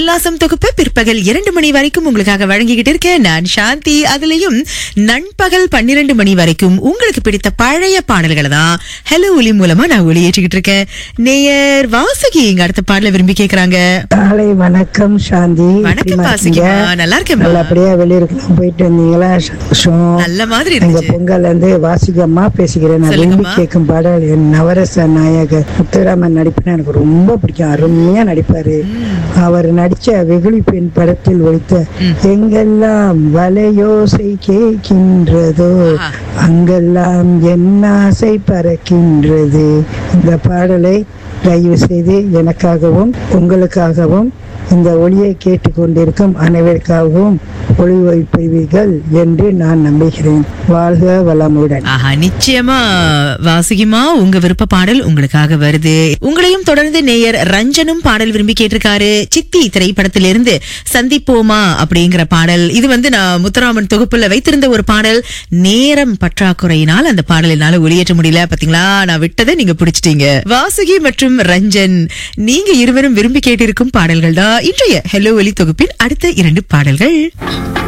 உல்லாசம் தொகுப்பு பிற்பகல் இரண்டு மணி வரைக்கும் உங்களுக்காக வழங்கிக்கிட்டு இருக்கேன் நான் சாந்தி அதுலயும் நண்பகல் பன்னிரண்டு மணி வரைக்கும் உங்களுக்கு பிடித்த பழைய பாடல்களை தான் ஹலோ ஒலி மூலமா நான் ஒளியேற்றிக்கிட்டு இருக்கேன் நேயர் வாசுகி இங்க அடுத்த பாடல விரும்பி கேக்குறாங்க காலை வணக்கம் சாந்தி வணக்கம் எப்படிம்மா வாசுகிமா இருக்கீங்க? நல்லா இருக்கேன் நல்லபடியா வெளியிருக்கலாம் போயிட்டு வந்தீங்களா சந்தோஷம் நல்ல மாதிரி எங்க இருந்துச்சு பொங்கல்ல இருந்து வாசிகம்மா பேசுகிறேன் நான் விரும்பி சொல்லுங்கம்மா. கேட்கும் பாடல் என் நவரச நாயகர் முத்துராமன் நடிப்புனா எனக்கு ரொம்ப பிடிக்கும் அருமையா நடிப்பாரு அவர் நடிச்ச வெகுளி பெண் படத்தில் ஒழித்த எங்கெல்லாம் வலையோசை கேட்கின்றதோ ஆஹா. அங்கெல்லாம் என் ஆசை பறக்கின்றது இந்த பாடலை தயவு செய்து எனக்காகவும் உங்களுக்காகவும் இந்த ஒளியை கேட்டுக்கொண்டிருக்கும் அனைவருக்காகவும் ஒளிவைப்பீர்கள் என்று நான் நம்புகிறேன் வாழ்க வளமுடன் ஆஹா நிச்சயமா வாசுகிமா உங்க விருப்ப பாடல் உங்களுக்காக வருது உங்களையும் தொடர்ந்து நேயர் ரஞ்சனும் பாடல் விரும்பி கேட்டிருக்காரு சித்தி திரைப்படத்திலிருந்து சந்திப்போமா அப்படிங்கிற பாடல் இது வந்து நான் முத்துராமன் தொகுப்புல வைத்திருந்த ஒரு பாடல் நேரம் பற்றாக்குறையினால் அந்த பாடல் என்னால ஒளியேற்ற முடியல பாத்தீங்களா நான் விட்டதை நீங்க பிடிச்சிட்டீங்க வாசுகி மற்றும் ரஞ்சன் நீங்க இருவரும் விரும்பி கேட்டிருக்கும் பாடல்கள் தான் இன்றைய ஹெலோ ஒலி தொகுப்பின் அடுத்த இரண்டு பாடல்கள்